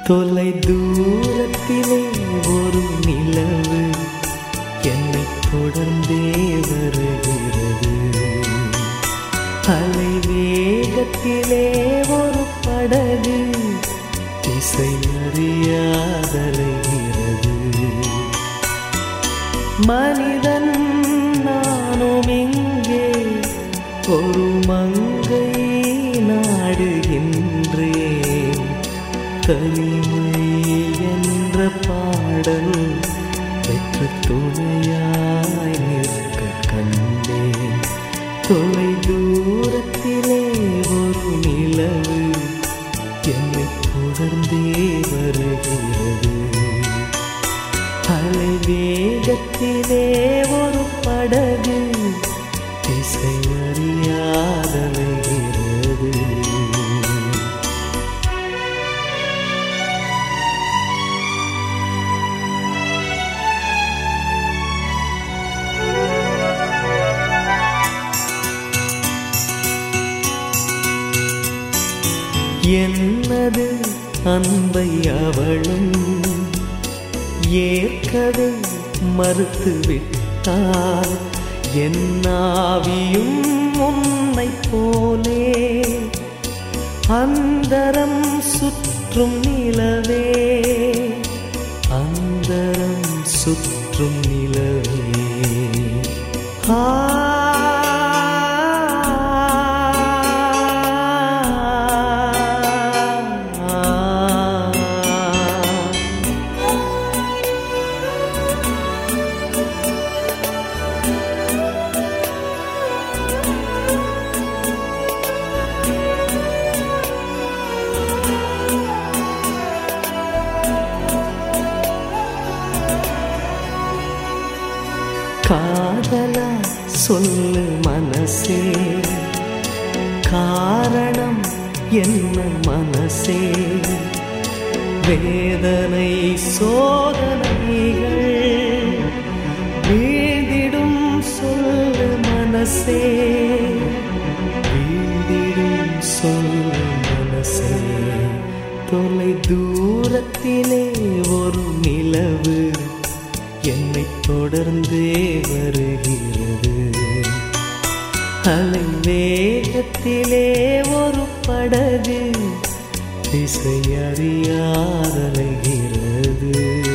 தொலை தூரத்திலே ஒரு நிலவு என்னை தொடர்ந்தே வருகிறது அலை வேகத்திலே ஒரு படகு திசை அறியாதலைகிறது மனிதன் நானும் இங்கே ஒரு மங்கை நாடுகின்றேன் தனிமை என்ற பாடல் பெற்று துணையாய் நிற்க கண்டேன் தொலை தூரத்திலே ஒரு நிலவு என்னை தொடர்ந்தே வருகிறது அலை வேகத்திலே ஒரு படகு திசை அறியாதலைகிறது என்னது அன்பை அவளும் ஏற்கவே மறுத்து விட்டால் என்னாவியும் உன்னை போலே அந்தரம் சுற்றும் நிலவே அந்தரம் சுற்றும் நிலவே ஆ காதலா சொல்லு மனசே காரணம் என்ன மனசே வேதனை சோதனைகள் வீழ்ந்திடும் சொல்லு மனசே வீழ்ந்திடும் சொல்லு மனசே தொலை தூரத்திலே ஒரு நிலவு என்னை தொடர்ந்தே வருகிறது அலை வேகத்திலே ஒரு படகு திசை அறியாதலைகிறது